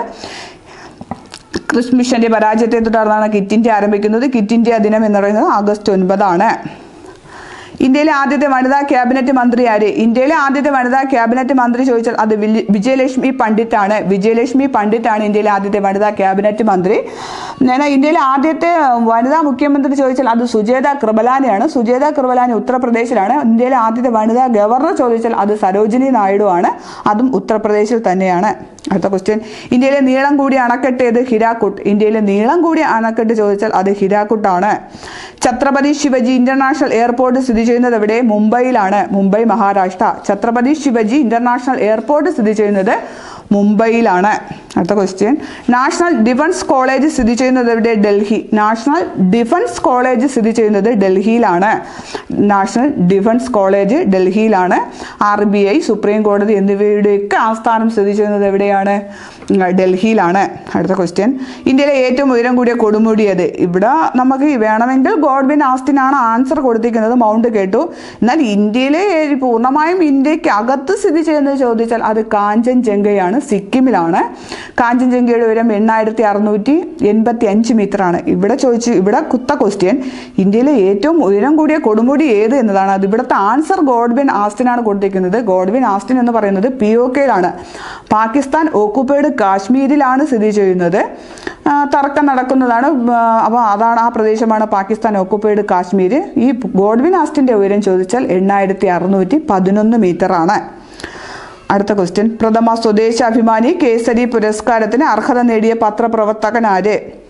ക്രിസ് മിഷന്റെ പരാജയത്തെ തുടർന്നാണ് കിറ്റ് ഇന്ത്യ ആരംഭിക്കുന്നത് കിറ്റ് ഇന്ത്യ ദിനം എന്ന് പറയുന്നത് ആഗസ്റ്റ് ഒൻപതാണ് ഇന്ത്യയിലെ ആദ്യത്തെ വനിതാ ക്യാബിനറ്റ് മന്ത്രി ആര് ഇന്ത്യയിലെ ആദ്യത്തെ വനിതാ ക്യാബിനറ്റ് മന്ത്രി ചോദിച്ചാൽ അത് വില്യ- വിജയലക്ഷ്മി പണ്ഡിറ്റ് ആണ് വിജയലക്ഷ്മി പണ്ഡിറ്റ് ആണ് ഇന്ത്യയിലെ ആദ്യത്തെ വനിതാ ക്യാബിനറ്റ് മന്ത്രി ഞാൻ ഇന്ത്യയിലെ ആദ്യത്തെ വനിതാ മുഖ്യമന്ത്രി ചോദിച്ചാൽ അത് സുജേത കൃപലാനിയാണ് സുജേത കൃപലാനി ഉത്തർപ്രദേശിലാണ് ഇന്ത്യയിലെ ആദ്യത്തെ വനിതാ ഗവർണർ ചോദിച്ചാൽ അത് സരോജിനി നായിഡു ആണ് അതും ഉത്തർപ്രദേശിൽ തന്നെയാണ് അടുത്ത ക്വസ്റ്റ്യൻ ഇന്ത്യയിലെ നീളം കൂടിയ അണക്കെട്ട് ഏത് ഹിരാക്കുട്ട് ഇന്ത്യയിലെ നീളം കൂടിയ അണക്കെട്ട് ചോദിച്ചാൽ അത് ഹിരാക്കുട്ടാണ് ഛത്രപതി ശിവജി ഇന്റർനാഷണൽ എയർപോർട്ട് സ്ഥിതി ചെയ്യുന്നത് എവിടെ മുംബൈയിലാണ് മുംബൈ മഹാരാഷ്ട്ര ഛത്രപതി ശിവജി ഇന്റർനാഷണൽ എയർപോർട്ട് സ്ഥിതി ചെയ്യുന്നത് മുംബൈയിലാണ് അടുത്ത ക്വസ്റ്റ്യൻ നാഷണൽ ഡിഫൻസ് കോളേജ് സ്ഥിതി ചെയ്യുന്നത് എവിടെ ഡൽഹി നാഷണൽ ഡിഫൻസ് കോളേജ് സ്ഥിതി ചെയ്യുന്നത് ഡൽഹിയിലാണ് നാഷണൽ ഡിഫൻസ് കോളേജ് ഡൽഹിയിലാണ് ആർ ബി ഐ സുപ്രീം കോടതി എന്നിവയുടെയൊക്കെ ആസ്ഥാനം സ്ഥിതി ചെയ്യുന്നത് എവിടെയാണ് ഉം, ഡൽഹിയിലാണ് അടുത്ത ക്വസ്റ്റ്യൻ ഇന്ത്യയിലെ ഏറ്റവും ഉയരം കൂടിയ കൊടുമുടി ഏത് ഇവിടെ നമുക്ക് വേണമെങ്കിൽ ഗോഡ്വിൻ ആസ്റ്റിനാണ് ആൻസർ കൊടുത്തിരിക്കുന്നത് മൗണ്ട് കേട്ടു എന്നാൽ ഇന്ത്യയിലെ ഏ- പൂർണ്ണമായും ഇന്ത്യക്ക് അകത്ത് സ്ഥിതി ചെയ്യുന്നത് ചോദിച്ചാൽ അത് കാഞ്ചൻജംഗയാണ് സിക്കിമിലാണ് കാഞ്ചൻജംഗയുടെ ഉയരം എണ്ണായിരത്തി അറുന്നൂറ്റി എൺപത്തി അഞ്ച് മീറ്റർ ആണ് ഇവിടെ ചോദിച്ചു ഇവിടെ കുത്ത ക്വസ്റ്റ്യൻ ഇന്ത്യയിലെ ഏറ്റവും ഉയരം കൂടിയ കൊടുമുടി ഏത് എന്നതാണ് അത് ഇവിടുത്തെ ആൻസർ ഗോഡ്വിൻ ആസ്റ്റിനാണ് കൊടുത്തിരിക്കുന്നത് ഗോഡ്വിൻ ആസ്റ്റിൻ എന്ന് പറയുന്നത് പി ഒ കെയിലാണ് പാകിസ്ഥാൻ ഓക്കുപ്പൈഡ് കാശ്മീരിലാണ് സ്ഥിതി ചെയ്യുന്നത് ആ, തർക്കം നടക്കുന്നതാണ് അപ്പോൾ അതാണ് ആ പ്രദേശമാണ് പാകിസ്ഥാൻ ഓക്കുപ്പൈഡ് കാശ്മീർ ഈ ഗോഡ്വിൻ ആസ്റ്റിൻ്റെ ഉയരം ചോദിച്ചാൽ എണ്ണായിരത്തി അറുന്നൂറ്റി പതിനൊന്ന് മീറ്റർ ആണ് അടുത്ത ക്വസ്റ്റ്യൻ പ്രഥമ സ്വദേശാഭിമാനി കേസരി പുരസ്കാരത്തിന് അർഹത നേടിയ പത്രപ്രവർത്തകൻ ആര്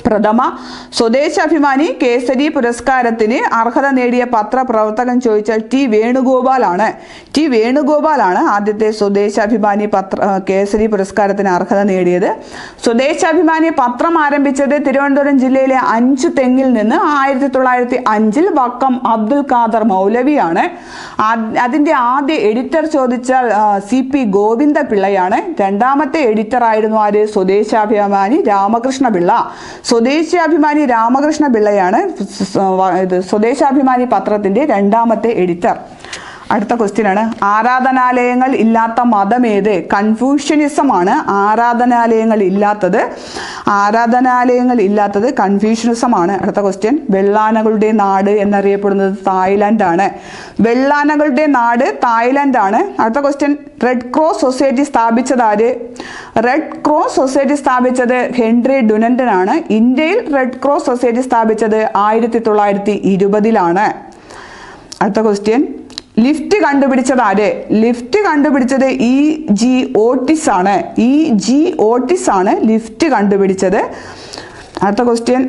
പ്രഥമ സ്വദേശാഭിമാനി കേസരി പുരസ്കാരത്തിന് അർഹത നേടിയ പത്രപ്രവർത്തകൻ ചോദിച്ചാൽ ടി വേണുഗോപാലാണ് ടി വേണുഗോപാലാണ് ആദ്യത്തെ സ്വദേശാഭിമാനി പത്ര ആ, കേസരി പുരസ്കാരത്തിന് അർഹത നേടിയത് സ്വദേശാഭിമാനി പത്രം ആരംഭിച്ചത് തിരുവനന്തപുരം ജില്ലയിലെ അഞ്ചു തെങ്ങിൽ നിന്ന് ആയിരത്തി തൊള്ളായിരത്തി അഞ്ചിൽ വക്കം അബ്ദുൽ ഖാദർ മൗലവിയാണ് ആ- അതിന്റെ ആദ്യ എഡിറ്റർ ചോദിച്ചാൽ സി പി ഗോവിന്ദ പിള്ളയാണ് രണ്ടാമത്തെ എഡിറ്റർ ആയിരുന്നു ആര് സ്വദേശാഭിമാനി രാമകൃഷ്ണ പിള്ള സ്വദേശാഭിമാനി രാമകൃഷ്ണ പിള്ളയാണ് സ് സ് വ- ഇത് സ്വദേശാഭിമാനി പത്രത്തിന്റെ രണ്ടാമത്തെ എഡിറ്റർ അടുത്ത ക്വസ്റ്റ്യൻ ആണ് ആരാധനാലയങ്ങൾ ഇല്ലാത്ത മതം ഏത് കൺഫ്യൂഷനിസം ആണ് ആരാധനാലയങ്ങൾ ഇല്ലാത്തത് ആരാധനാലയങ്ങൾ ഇല്ലാത്തത് കൺഫ്യൂഷനിസം ആണ് അടുത്ത ക്വസ്റ്റ്യൻ വെള്ളാനകളുടെ നാട് എന്നറിയപ്പെടുന്നത് തായ്ലാന്റ് ആണ് വെള്ളാനകളുടെ നാട് തായ്ലാന്റ് ആണ് അടുത്ത ക്വസ്റ്റ്യൻ റെഡ് ക്രോസ് സൊസൈറ്റി സ്ഥാപിച്ചത് ആര് റെഡ് ക്രോസ് സൊസൈറ്റി സ്ഥാപിച്ചത് ഹെൻറി ഡുനന്റൻ ആണ് ഇന്ത്യയിൽ റെഡ് ക്രോസ് സൊസൈറ്റി സ്ഥാപിച്ചത് ആയിരത്തി തൊള്ളായിരത്തി ഇരുപതിലാണ് അടുത്ത ക്വസ്റ്റ്യൻ ലിഫ്റ്റ് കണ്ടുപിടിച്ചത് ആര് ലിഫ്റ്റ് കണ്ടുപിടിച്ചത് ഇ ജി ഓട്ടിസ് ആണ് ഇ ജി ഓട്ടിസ് ആണ് ലിഫ്റ്റ് കണ്ടുപിടിച്ചത് അടുത്ത ക്വസ്റ്റ്യൻ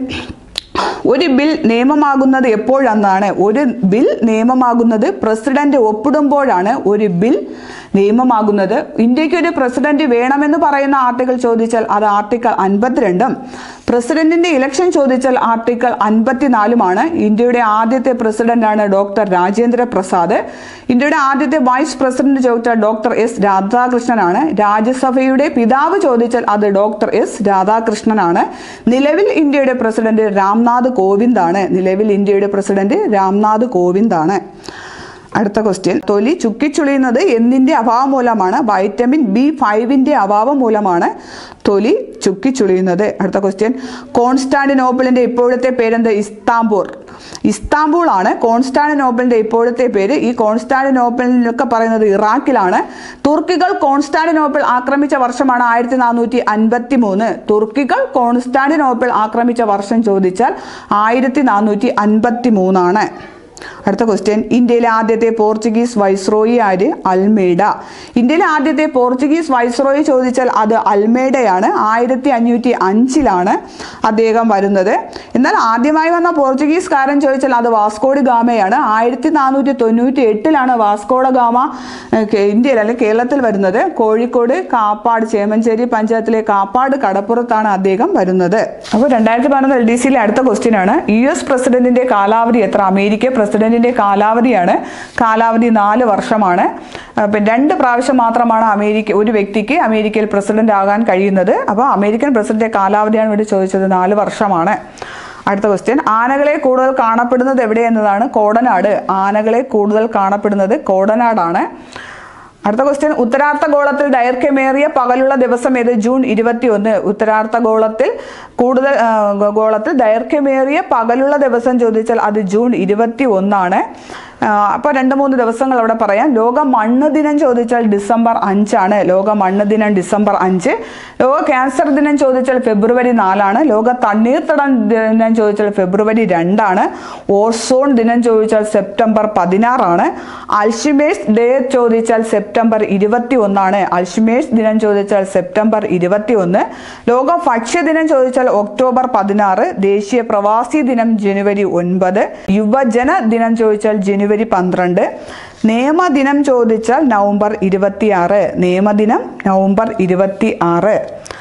ഒരു ബിൽ നിയമമാകുന്നത് എപ്പോഴെന്നാണ് ഒരു ബിൽ നിയമമാകുന്നത് പ്രസിഡന്റ് ഒപ്പിടുമ്പോഴാണ് ഒരു ബിൽ നിയമമാകുന്നത് ഇന്ത്യക്ക് ഒരു പ്രസിഡന്റ് വേണമെന്ന് പറയുന്ന ആർട്ടിക്കിൾ ചോദിച്ചാൽ അത് ആർട്ടിക്കിൾ അൻപത്തിരണ്ടും പ്രസിഡന്റിന്റെ ഇലക്ഷൻ ചോദിച്ചാൽ ആർട്ടിക്കിൾ അൻപത്തിനാലുമാണ് ഇന്ത്യയുടെ ആദ്യത്തെ പ്രസിഡന്റാണ് ഡോക്ടർ രാജേന്ദ്ര പ്രസാദ് ഇന്ത്യയുടെ ആദ്യത്തെ വൈസ് പ്രസിഡന്റ് ചോദിച്ചാൽ ഡോക്ടർ എസ് രാധാകൃഷ്ണനാണ് രാജ്യസഭയുടെ പിതാവ് ചോദിച്ചാൽ അത് ഡോക്ടർ എസ് രാധാകൃഷ്ണനാണ് നിലവിൽ ഇന്ത്യയുടെ പ്രസിഡന്റ് രാംനാഥ് കോവിന്ദാണ് നിലവിൽ ഇന്ത്യയുടെ പ്രസിഡന്റ് രാംനാഥ് കോവിന്ദാണ് അടുത്ത ക്വസ്റ്റ്യൻ തൊലി ചുക്കിച്ചുളിയുന്നത് എന്തിന്റെ അഭാവം മൂലമാണ് വൈറ്റമിൻ ബി ഫൈവിന്റെ അഭാവം മൂലമാണ് തൊലി ചുക്കിച്ചുളിയുന്നത് അടുത്ത ക്വസ്റ്റ്യൻ കോൺസ്റ്റാന്റിനോപ്പിളിന്റെ ഇപ്പോഴത്തെ പേരെന്ത് ഇസ്താംബൂൾ ഇസ്താംബൂൾ ആണ് കോൺസ്റ്റാന്റിനോപ്പിളിന്റെ ഇപ്പോഴത്തെ പേര് ഈ കോൺസ്റ്റാന്റിനോപ്പിളിനൊക്കെ പറയുന്നത് ഇറാഖിലാണ് തുർക്കികൾ കോൺസ്റ്റാന്റിനോപ്പിൾ ആക്രമിച്ച വർഷമാണ് ആയിരത്തി നാനൂറ്റി അൻപത്തി മൂന്ന് തുർക്കികൾ കോൺസ്റ്റാന്റിനോപ്പിൾ ആക്രമിച്ച വർഷം ചോദിച്ചാൽ ആയിരത്തി നാനൂറ്റി അൻപത്തി മൂന്നാണ് അടുത്ത ക്വസ്റ്റ്യൻ ഇന്ത്യയിലെ ആദ്യത്തെ പോർച്ചുഗീസ് വൈസ്രോയി ആര് അൽമേഡ ഇന്ത്യയിലെ ആദ്യത്തെ പോർച്ചുഗീസ് വൈസ്രോയി ചോദിച്ചാൽ അത് അൽമേഡയാണ് ആയിരത്തി അഞ്ഞൂറ്റി അഞ്ചിലാണ് അദ്ദേഹം വരുന്നത് എന്നാൽ ആദ്യമായി വന്ന പോർച്ചുഗീസുകാരൻ ചോദിച്ചാൽ അത് വാസ്കോഡ് ഗാമയാണ് ആയിരത്തി നാനൂറ്റി തൊണ്ണൂറ്റി എട്ടിലാണ് വാസ്കോഡ ഗാമ ഏഹ്, കേ- ഇന്ത്യയിൽ അല്ലെങ്കിൽ കേരളത്തിൽ വരുന്നത് കോഴിക്കോട് കാപ്പാട് ചേമഞ്ചേരി പഞ്ചായത്തിലെ കാപ്പാട് കടപ്പുറത്താണ് അദ്ദേഹം വരുന്നത് അപ്പോൾ രണ്ടായിരത്തി പതിനൊന്ന് എൽ ഡി സിയിലെ അടുത്ത ക്വസ്റ്റ്യൻ ആണ് യു എസ് പ്രസിഡന്റിന്റെ കാലാവധി എത്ര അമേരിക്ക പ്രസിഡന്റിന്റെ കാലാവധിയാണ് കാലാവധി നാല് വർഷമാണ് ആ, പിന്നെ രണ്ട് പ്രാവശ്യം മാത്രമാണ് അമേരിക്ക ഒരു വ്യക്തിക്ക് അമേരിക്കയിൽ പ്രസിഡന്റ് ആകാൻ കഴിയുന്നത് അപ്പോൾ അമേരിക്കൻ പ്രസിഡന്റ് കാലാവധിയാണ് ഇവിടെ ചോദിച്ചത് നാല് വർഷമാണ് അടുത്ത ക്വസ്റ്റ്യൻ ആനകളെ കൂടുതൽ കാണപ്പെടുന്നത് എവിടെ എന്നതാണ് കോടനാട് ആനകളെ കൂടുതൽ കാണപ്പെടുന്നത് കോടനാടാണ് അടുത്ത ക്വസ്റ്റ്യൻ ഉത്തരാർദ്ധഗോളത്തിൽ ദൈർഘ്യമേറിയ പകലുള്ള ദിവസം ഏത് ജൂൺ ഇരുപത്തി ഒന്ന് ഉത്തരാർദ്ധഗോളത്തിൽ കൂടുതൽ ആ, ഗോ- ഗോളത്തിൽ ദൈർഘ്യമേറിയ പകലുള്ള ദിവസം ചോദിച്ചാൽ അത് ജൂൺ ഇരുപത്തി ഒന്നാണ് അപ്പോൾ രണ്ട് മൂന്ന് ദിവസങ്ങൾ അവിടെ പറയാം ലോക മണ്ണ് ദിനം ചോദിച്ചാൽ ഡിസംബർ അഞ്ചാണ് ലോക മണ്ണ് ദിനം ഡിസംബർ അഞ്ച് ലോക ക്യാൻസർ ദിനം ചോദിച്ചാൽ ഫെബ്രുവരി നാലാണ് ലോക തണ്ണീർത്തടം ദിനം ചോദിച്ചാൽ ഫെബ്രുവരി രണ്ടാണ് ഓസോൺ ദിനം ചോദിച്ചാൽ സെപ്റ്റംബർ പതിനാറാണ് അൽഷിമേഴ്സ് ഡേ ചോദിച്ചാൽ സെപ്റ്റംബർ ഇരുപത്തി ഒന്നാണ് അൽഷിമേഴ്സ് ദിനം ചോദിച്ചാൽ സെപ്റ്റംബർ ഇരുപത്തി ഒന്ന് ലോക ഭക്ഷ്യ ദിനം ചോദിച്ചാൽ ഒക്ടോബർ പതിനാറ് ദേശീയ പ്രവാസി ദിനം ജനുവരി ഒൻപത് യുവജന ദിനം ചോദിച്ചാൽ ജനുവരി പന്ത്രണ്ട് നിയമദിനം ചോദിച്ചാൽ നവംബർ ഇരുപത്തിയാറ് നിയമദിനം നവംബർ ഇരുപത്തി ആറ്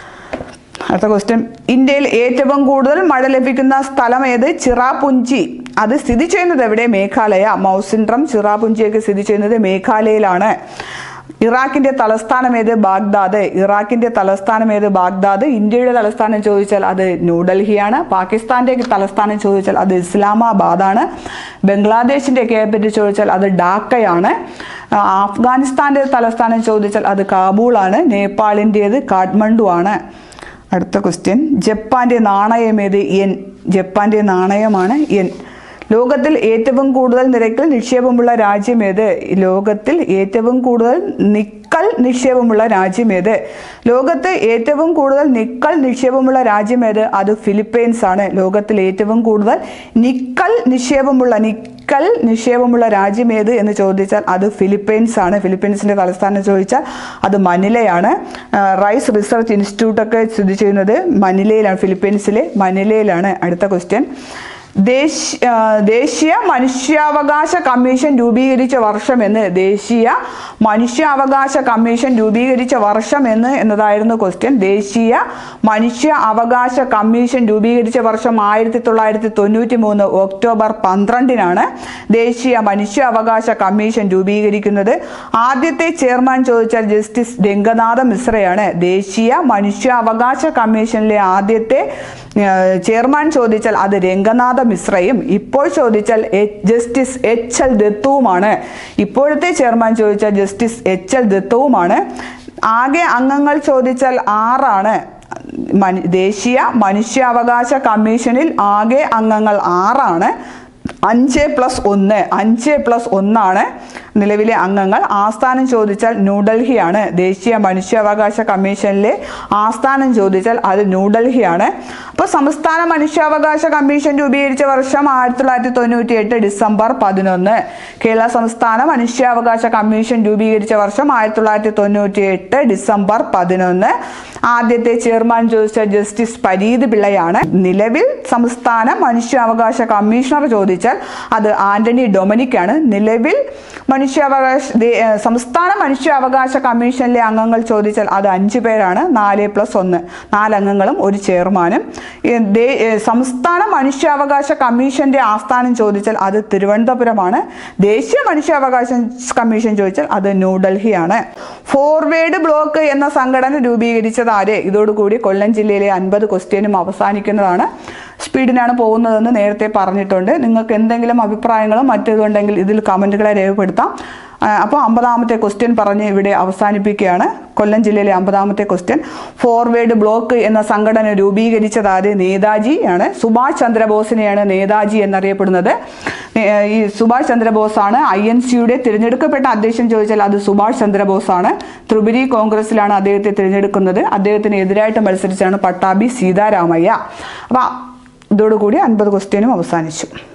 അടുത്ത ക്വസ്റ്റ്യൻ ഇന്ത്യയിൽ ഏറ്റവും കൂടുതൽ മഴ ലഭിക്കുന്ന സ്ഥലം ഏത് ചിറാപുഞ്ചി അത് സ്ഥിതി ചെയ്യുന്നത് എവിടെ മേഘാലയ മൗസിൻഡ്രം ചിറാപുഞ്ചിയൊക്കെ സ്ഥിതി ചെയ്യുന്നത് മേഘാലയയിലാണ് ഇറാഖിന്റെ തലസ്ഥാനം ഏത് ബാഗ്ദാദ് ഇറാഖിന്റെ തലസ്ഥാനം ഏത് ബാഗ്ദാദ് ഇന്ത്യയുടെ തലസ്ഥാനം ചോദിച്ചാൽ അത് ന്യൂഡൽഹിയാണ് പാകിസ്ഥാന്റെ തലസ്ഥാനം ചോദിച്ചാൽ അത് ഇസ്ലാമാബാദാണ് ബംഗ്ലാദേശിന്റെ ക്യാപിറ്റൽ ചോദിച്ചാൽ അത് ഡാക്കയാണ് ആ, അഫ്ഗാനിസ്ഥാന്റെ തലസ്ഥാനം ചോദിച്ചാൽ അത് കാബൂളാണ് നേപ്പാളിൻ്റേത് കാഠ്മണ്ഡു ആണ് അടുത്ത ക്വസ്റ്റ്യൻ ജപ്പാന്റെ നാണയം ഏത് എൻ ജപ്പാന്റെ നാണയമാണ് എൻ ലോകത്തിൽ ഏറ്റവും കൂടുതൽ നിരക്കിൽ നിക്ഷേപമുള്ള രാജ്യം ഏത് ലോകത്തിൽ ഏറ്റവും കൂടുതൽ നിക്കൽ നിക്ഷേപമുള്ള രാജ്യം ഏത് ലോകത്ത് ഏറ്റവും കൂടുതൽ നിക്കൽ നിക്ഷേപമുള്ള രാജ്യം ഏത് അത് ഫിലിപ്പൈൻസ് ആണ് ലോകത്തിൽ ഏറ്റവും കൂടുതൽ നിക്കൽ നിക്ഷേപമുള്ള നിക്കൽ നിക്ഷേപമുള്ള രാജ്യം ഏത് എന്ന് ചോദിച്ചാൽ അത് ഫിലിപ്പൈൻസ് ആണ് ഫിലിപ്പൈൻസിന്റെ തലസ്ഥാനം ചോദിച്ചാൽ അത് മനിലയാണ് ആ, റൈസ് റിസർച്ച് ഇൻസ്റ്റിറ്റ്യൂട്ട് ഒക്കെ സ്ഥിതി ചെയ്യുന്നത് മനിലയിലാണ് ഫിലിപ്പൈൻസിലെ മനിലയിലാണ് അടുത്ത ക്വസ്റ്റ്യൻ ദേശീയ ആ, ദേശീയ മനുഷ്യാവകാശ കമ്മീഷൻ രൂപീകരിച്ച വർഷം എന്ന് ദേശീയ മനുഷ്യാവകാശ കമ്മീഷൻ രൂപീകരിച്ച വർഷം എന്ന് എന്നതായിരുന്നു ക്വസ്റ്റ്യൻ ദേശീയ മനുഷ്യ അവകാശ കമ്മീഷൻ രൂപീകരിച്ച വർഷം ആയിരത്തി തൊള്ളായിരത്തി തൊണ്ണൂറ്റി മൂന്ന് ഒക്ടോബർ പന്ത്രണ്ടിനാണ് ദേശീയ മനുഷ്യ അവകാശ കമ്മീഷൻ രൂപീകരിക്കുന്നത് ആദ്യത്തെ ചെയർമാൻ ചോദിച്ചാൽ ജസ്റ്റിസ് രംഗനാഥ മിശ്രയാണ് ദേശീയ മനുഷ്യ അവകാശ കമ്മീഷനിലെ ആദ്യത്തെ ഏഹ്, ചെയർമാൻ ചോദിച്ചാൽ അത് രംഗനാഥ മിശ്രയും ഇപ്പോൾ ചോദിച്ചാൽ എ- ജസ്റ്റിസ് എച്ച് എൽ ദത്തുവുമാണ് ഇപ്പോഴത്തെ ചെയർമാൻ ചോദിച്ചാൽ ജസ്റ്റിസ് എച്ച് എൽ ദത്തുവുമാണ് ആകെ അംഗങ്ങൾ ചോദിച്ചാൽ ആറാണ് മനു- ദേശീയ മനുഷ്യാവകാശ കമ്മീഷനിൽ ആകെ അംഗങ്ങൾ ആറാണ് അഞ്ച് പ്ലസ് ഒന്ന് അഞ്ച് പ്ലസ് ഒന്നാണ് നിലവിലെ അംഗങ്ങൾ ആസ്ഥാനം ചോദിച്ചാൽ ന്യൂഡൽഹിയാണ് ദേശീയ മനുഷ്യാവകാശ കമ്മീഷനിലെ ആസ്ഥാനം ചോദിച്ചാൽ അത് ന്യൂഡൽഹിയാണ് അപ്പോൾ സംസ്ഥാന മനുഷ്യാവകാശ കമ്മീഷൻ രൂപീകരിച്ച വർഷം ആയിരത്തി തൊള്ളായിരത്തി തൊണ്ണൂറ്റി എട്ട് ഡിസംബർ പതിനൊന്ന് കേരള സംസ്ഥാന മനുഷ്യാവകാശ കമ്മീഷൻ രൂപീകരിച്ച വർഷം ആയിരത്തി തൊള്ളായിരത്തി തൊണ്ണൂറ്റി എട്ട് ഡിസംബർ പതിനൊന്ന് ആദ്യത്തെ ചെയർമാൻ ചോദിച്ച ജസ്റ്റിസ് പരീത് പിള്ളയാണ് നിലവിൽ സംസ്ഥാന മനുഷ്യാവകാശ കമ്മീഷണർ ചോദിച്ചാൽ അത് ആന്റണി ഡൊമിനിക് ആണ് നിലവിൽ മനുഷ്യാവകാശ ദേ- ഏഹ് സംസ്ഥാന മനുഷ്യാവകാശ കമ്മീഷനിലെ അംഗങ്ങൾ ചോദിച്ചാൽ അത് അഞ്ചു പേരാണ് നാല് പ്ലസ് ഒന്ന് നാലംഗങ്ങളും ഒരു ചെയർമാനും ഈ ദേ- ഏഹ് സംസ്ഥാന മനുഷ്യാവകാശ കമ്മീഷന്റെ ആസ്ഥാനം ചോദിച്ചാൽ അത് തിരുവനന്തപുരമാണ് ദേശീയ മനുഷ്യാവകാശ കമ്മീഷൻ ചോദിച്ചാൽ അത് ന്യൂഡൽഹിയാണ് ഫോർവേഡ് ബ്ലോക്ക് എന്ന സംഘടന രൂപീകരിച്ചത് ആര് ഇതോടുകൂടി കൊല്ലം ജില്ലയിലെ അൻപത് ക്വസ്റ്റ്യനും അവസാനിക്കുന്നതാണ് സ്പീഡിനാണ് പോകുന്നതെന്ന് നേരത്തെ പറഞ്ഞിട്ടുണ്ട് നിങ്ങൾക്ക് എന്തെങ്കിലും അഭിപ്രായങ്ങളും മറ്റേതുണ്ടെങ്കിൽ ഇതിൽ കമൻറ്റുകളെ രേഖപ്പെടുത്താം അപ്പോൾ അമ്പതാമത്തെ ക്വസ്റ്റ്യൻ പറഞ്ഞ് ഇവിടെ അവസാനിപ്പിക്കുകയാണ് കൊല്ലം ജില്ലയിലെ അമ്പതാമത്തെ ക്വസ്റ്റ്യൻ ഫോർവേഡ് ബ്ലോക്ക് എന്ന സംഘടന രൂപീകരിച്ചത് ആര് നേതാജി ആണ് സുഭാഷ് ചന്ദ്രബോസിനെയാണ് നേതാജി എന്നറിയപ്പെടുന്നത് ഏ, ഈ സുഭാഷ് ചന്ദ്രബോസ് ആണ് ഐ എൻ സിയുടെ തിരഞ്ഞെടുക്കപ്പെട്ട അധ്യക്ഷൻ ചോദിച്ചാൽ അത് സുഭാഷ് ചന്ദ്രബോസ് ആണ് ത്രിപുരി കോൺഗ്രസിലാണ് അദ്ദേഹത്തെ തിരഞ്ഞെടുക്കുന്നത് അദ്ദേഹത്തിന് എതിരായിട്ട് മത്സരിച്ചാണ് പട്ടാഭി സീതാരാമയ്യ അപ്പം ഇതോടുകൂടി അൻപത് ക്വസ്റ്റ്യനും അവസാനിച്ചു